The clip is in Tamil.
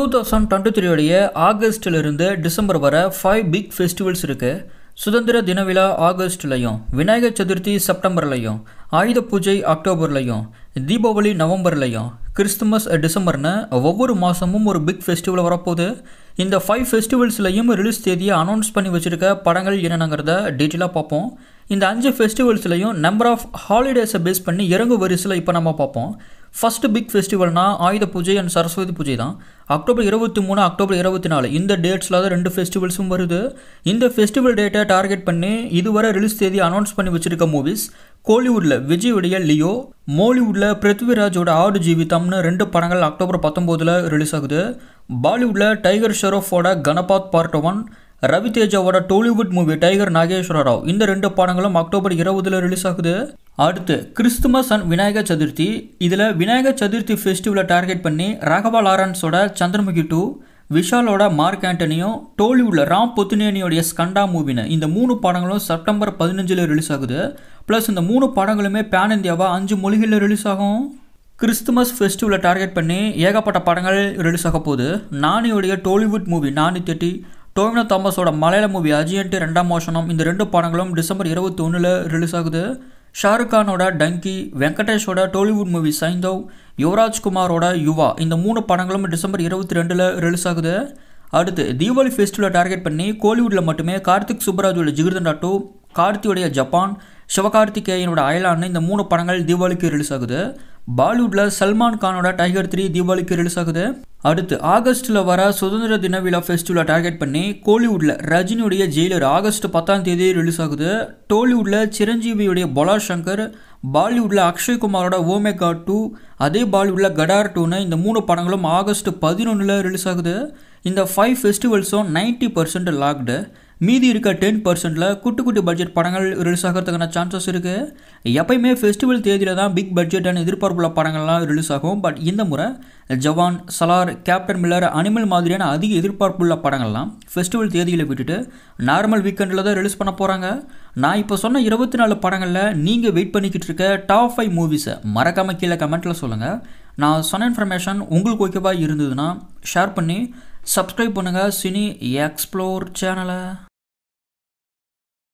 டூ தௌசண்ட் டுவெண்ட்டி த்ரீயோடைய ஆகஸ்டிலிருந்து டிசம்பர் வர ஃபைவ் பிக் ஃபெஸ்டிவல்ஸ் இருக்குது சுதந்திர தின விழா ஆகஸ்ட்லையும் விநாயகர் சதுர்த்தி செப்டம்பர்லையும் ஆயுத பூஜை அக்டோபர்லையும் தீபாவளி நவம்பர்லையும் கிறிஸ்துமஸ் டிசம்பர்னு ஒவ்வொரு மாதமும் ஒரு பிக் ஃபெஸ்டிவல் வரப்போகுது இந்த ஃபைவ் ஃபெஸ்டிவல்ஸ்லையும் ரிலீஸ் தேதியை அனௌன்ஸ் பண்ணி வச்சுருக்க படங்கள் என்னென்னங்கிறத டீட்டெயிலாக பார்ப்போம் இந்த அஞ்சு ஃபெஸ்டிவல்ஸ்லையும் நம்பர் ஆஃப் ஹாலிடேஸை பேஸ் பண்ணி இறங்கு வரிசையில் இப்போ நம்ம பார்ப்போம் ஃபஸ்ட்டு பிக் ஃபெஸ்டிவல்னா ஆயுத பூஜை அண்ட் சரஸ்வதி பூஜை தான் அக்டோபர் இருபத்தி மூணு அக்டோபர் இருபத்தி நாலு இந்த டேட்ஸில் தான் ரெண்டு ஃபெஸ்டிவல்ஸும் வருது இந்த ஃபெஸ்டிவல் டேட்டை டார்கெட் பண்ணி இதுவரை ரிலீஸ் தேதி அனௌன்ஸ் பண்ணி வச்சிருக்க மூவிஸ் கோலிவுட்டில் விஜயுடைய லியோ மோலிவுட்டில் பிருத்விராஜோட ஆடு ஜீவிதம்னு ரெண்டு படங்கள் அக்டோபர் பத்தொம்போதில் ரிலீஸ் ஆகுது பாலிவுட்டில் டைகர் ஷெரோஃபோட கணபாத் பார்ட் ஒன் ரவி தேஜாவோட Tollywood movie Tiger Nageswara Rao இந்த ரெண்டு படங்களும் அக்டோபர் இருபதுல ரிலீஸ் ஆகுது அடுத்து கிறிஸ்துமஸ் அண்ட் விநாயகர் சதுர்த்தி இதில் விநாயகர் சதுர்த்தி ஃபெஸ்டிவலை டார்கெட் பண்ணி ராகவா லாரன்ஸோட சந்திரமுகி டூ விஷாலோட மார்க் ஆண்டனியும் டோலிவுட்ல ராம் பொத்துனேனியோடைய ஸ்கண்டா மூவின்னு இந்த மூணு படங்களும் செப்டம்பர் பதினஞ்சில் ரிலீஸ் ஆகுது ப்ளஸ் இந்த மூணு படங்களுமே பேன் இந்தியாவாக அஞ்சு மொழிகளில் ரிலீஸ் ஆகும் கிறிஸ்துமஸ் ஃபெஸ்டிவலை டார்கெட் பண்ணி ஏகப்பட்ட படங்கள் ரிலீஸ் ஆக போகுது நானியோடைய டோலிவுட் மூவி நானி தேட்டி டோமினோ தாமஸோட மலையாள மூவி அஜியன்ட்டு ரெண்டாம் மோஷனம் இந்த ரெண்டு படங்களும் டிசம்பர் இருபத்தி ஒன்றில் ரிலீஸ் ஆகுது ஷாருக் கானோட டங்கி வெங்கடேஷோட டோலிவுட் மூவி சைந்தவ் யுவராஜ் குமாரோட யுவா இந்த மூணு படங்களும் டிசம்பர் இருபத்தி ரெண்டில் ரிலீஸ் ஆகுது அடுத்து தீபாவளி ஃபெஸ்டிவலை டார்கெட் பண்ணி கோலிவுட்டில் மட்டுமே கார்த்திக் சுப்பராஜோட ஜிகிர்தண்டா டூ கார்த்தியோடைய ஜப்பான் சிவகார்த்திகேயனோட அயலான்னு இந்த மூணு படங்கள் தீபாவளிக்கு ரிலீஸ் ஆகுது பாலிவுட்டில் சல்மான் கானோட டைகர் த்ரீ தீபாவளிக்கு ரிலீஸ் ஆகுது அடுத்து ஆகஸ்ட்டில் வர சுதந்திர தின விழா ஃபெஸ்டிவலை டார்கெட் பண்ணி கோலிவுட்டில் ரஜினியுடைய ஜெயிலர் ஆகஸ்ட் பத்தாம் தேதி ரிலீஸ் ஆகுது டோலிவுட்டில் சிரஞ்சீவியுடைய பொலா சங்கர் பாலிவுட்டில் அக்ஷய்குமாரோட ஓமேகா டூ அதே பாலிவுட்டில் கடார் டூன்னு இந்த மூணு படங்களும் ஆகஸ்ட் பதினொன்றில் ரிலீஸ் ஆகுது இந்த ஃபைவ் ஃபெஸ்டிவல்ஸும் நைன்ட்டி பர்சன்ட் லாக்டு மீதி இருக்க டென் பர்சன்டில் குட்டி குட்டி பட்ஜெட் படங்கள் ரிலீஸ் ஆகிறதுக்கான சான்சஸ் இருக்குது எப்பயுமே ஃபெஸ்டிவல் தேதியில் தான் பிக் பட்ஜெட் அண்ட் எதிர்பார்ப்புள்ள படங்கள்லாம் ரிலீஸ் ஆகும் பட் இந்த முறை Jawan Salaar Captain Miller Animal மாதிரியான அதிக எதிர்பார்ப்புள்ள படங்கள்லாம் ஃபெஸ்டிவல் தேதியில் விட்டுட்டு நார்மல் வீக்கெண்டில் தான் ரிலீஸ் பண்ண போகிறாங்க நான் இப்போ சொன்ன இருபத்தி நாலு படங்களில் நீங்கள் வெயிட் பண்ணிக்கிட்டு இருக்க டாப் ஃபைவ் மூவிஸை மறக்காமல் கீழே கமெண்ட்டில் சொல்லுங்கள் நான் சொன்ன இன்ஃபர்மேஷன் உங்களுக்கு ஓகேவா இருந்ததுன்னா ஷேர் பண்ணி சப்ஸ்கிரைப் பண்ணுங்கள் சினி எக்ஸ்ப்ளோர் சேனலை